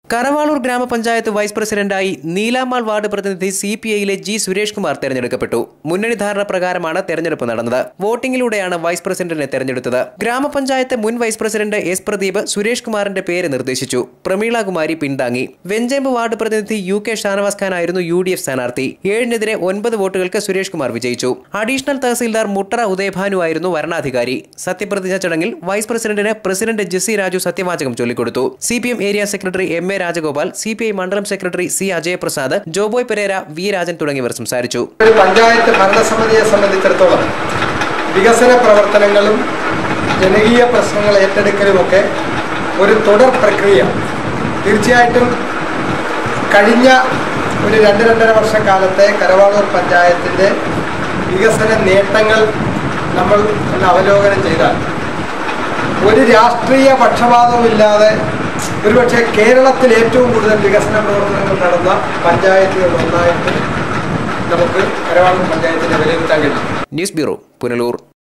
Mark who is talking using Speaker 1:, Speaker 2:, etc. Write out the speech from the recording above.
Speaker 1: കരവാളൂർ ഗ്രാമപഞ്ചായത്ത് വൈസ് പ്രസിഡന്റായി നീലാമാൾ വാർഡ് പ്രതിനിധി സി പി ഐയിലെ ജി സുരേഷ് കുമാർ തെരഞ്ഞെടുക്കപ്പെട്ടു മുന്നണി ധാരണ പ്രകാരമാണ് തെരഞ്ഞെടുപ്പ് നടന്നത് വോട്ടിംഗിലൂടെയാണ് വൈസ് പ്രസിഡന്റിനെ തെരഞ്ഞെടുത്തത് ഗ്രാമപഞ്ചായത്ത് മുൻ vice president S Pradeep Suresh കുമാറിന്റെ പേര് നിർദ്ദേശിച്ചു പ്രമീള കുമാരി പിന്താങ്ങി വെഞ്ചേമ്പ് വാർഡ് പ്രതിനിധി യു കെ ഷാനവാസ് ഖാൻ ആയിരുന്നു യു ഡി എഫ് സ്ഥാനാർത്ഥി ഏഴിനെതിരെ ഒൻപത് വോട്ടുകൾക്ക് സുരേഷ് കുമാർ വിജയിച്ചു അഡീഷണൽ തഹസീൽദാർ മുട്ടറ ഉദയഭാനു ആയിരുന്നു വരണാധികാരി സത്യപ്രതിജ്ഞ ചടങ്ങിൽ വൈസ് പ്രസിഡന്റിന് പ്രസിഡന്റ് ജെസ്സി രാജു സത്യവാചകം ചൊല്ലിക്കൊടുത്തു C P M area secretary M A Rajagopal C P I മണ്ഡലം secretary C Ajayaprasad Joboy Pereira V Rajan തുടങ്ങിയവർ സംസാരിച്ചു
Speaker 2: ഒരു പഞ്ചായത്ത് ഭരണസമിതിയെ സംബന്ധിച്ചിടത്തോളം വികസന പ്രവർത്തനങ്ങളും ജനകീയ പ്രശ്നങ്ങൾ ഏറ്റെടുക്കലുമൊക്കെ ഒരു തുടർ പ്രക്രിയ തീർച്ചയായിട്ടും കഴിഞ്ഞ ഒരു രണ്ട് രണ്ടര വർഷക്കാലത്തെ കരവാളൂർ പഞ്ചായത്തിൻ്റെ വികസന നേട്ടങ്ങൾ നമ്മൾ ഒന്ന് അവലോകനം ചെയ്താൽ ഒരു രാഷ്ട്രീയ പക്ഷപാതവുമില്ലാതെ ഒരുപക്ഷെ കേരളത്തിൽ ഏറ്റവും കൂടുതൽ വികസന പ്രവർത്തനങ്ങൾ നടന്ന പഞ്ചായത്തുകൾ ഒന്നായിട്ട് നമുക്ക് കരവാളൂർ പഞ്ചായത്തിനെ വിലയിരുത്താൻ കഴിയും
Speaker 1: ന്യൂസ് ബ്യൂറോ പുനലൂർ